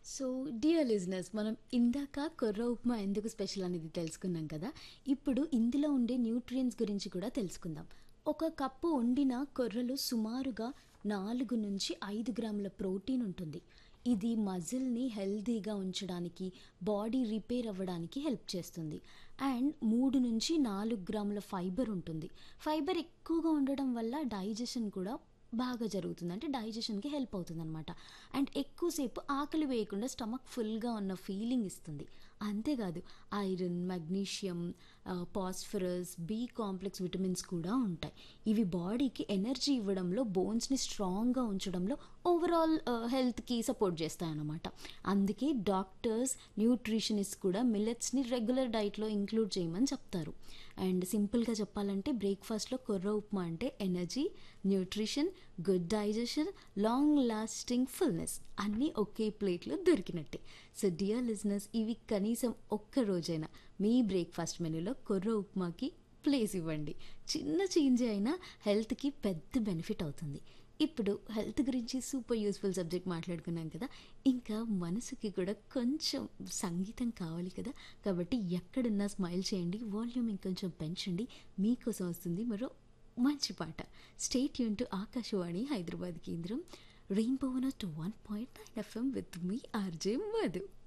so dear listeners మనం ఇందాక కొర్ర ఉప్మా ఎందుకు స్పెషల్ అనేది తెలుసుకున్నాం కదా ఇప్పుడు ఇందులో ఉండే న్యూట్రియంట్స్ గురించి కూడా తెలుసుకుందాం ఒక కప్పు వండిన కొర్రలు సుమారుగా నాలుగు నుంచి ఐదు గ్రాముల ప్రోటీన్ ఉంటుంది ఇది మజిల్ని హెల్తీగా ఉంచడానికి బాడీ రిపేర్ అవ్వడానికి హెల్ప్ చేస్తుంది అండ్ మూడు నుంచి నాలుగు గ్రాముల ఫైబర్ ఉంటుంది ఫైబర్ ఎక్కువగా ఉండడం వల్ల డైజెషన్ కూడా బాగా జరుగుతుంది అంటే డైజెషన్కి హెల్ప్ అవుతుంది అనమాట అండ్ ఎక్కువసేపు ఆకలి వేయకుండా స్టమక్ ఫుల్గా ఉన్న ఫీలింగ్ ఇస్తుంది అంతేకాదు iron magnesium phosphorus B complex vitamins కూడా ఉంటాయి ఇవి బాడీకి ఎనర్జీ ఇవ్వడంలో బోన్స్ని స్ట్రాంగ్గా ఉంచడంలో ఓవరాల్ హెల్త్కి సపోర్ట్ చేస్తాయన్నమాట అందుకే డాక్టర్స్ న్యూట్రిషనిస్ట్ కూడా మిల్లెట్స్ని రెగ్యులర్ డైట్లో ఇంక్లూడ్ చేయమని చెప్తారు అండ్ సింపుల్గా చెప్పాలంటే బ్రేక్ఫాస్ట్లో కొర్ర ఉప్మా అంటే energy nutrition good digestion long lasting fullness అన్నీ ఒకే ప్లేట్లో దొరికినట్టే సో డియర్ లిజినెస్ ఇవి కనీసం ఒక్క రోజైనా మీ బ్రేక్ఫాస్ట్ మెనూలో కొర్ర ఉప్మాకి ప్లేస్ ఇవ్వండి చిన్న చేంజ్ అయినా హెల్త్కి పెద్ద బెనిఫిట్ అవుతుంది ఇప్పుడు హెల్త్ గురించి సూపర్ యూస్ఫుల్ సబ్జెక్ట్ మాట్లాడుకున్నాం కదా ఇంకా మనసుకి కూడా కొంచెం సంగీతం కావాలి కదా కాబట్టి ఎక్కడున్నా స్మైల్ చేయండి వాల్యూమ్ ఇంకొంచెం పెంచండి మీకోసం వస్తుంది మరో మంచి పాట స్టేట్ యూన్ టు ఆకాశవాణి హైదరాబాద్ కేంద్రం rainbow two one point nine F M with మీ ఆర్జే మధు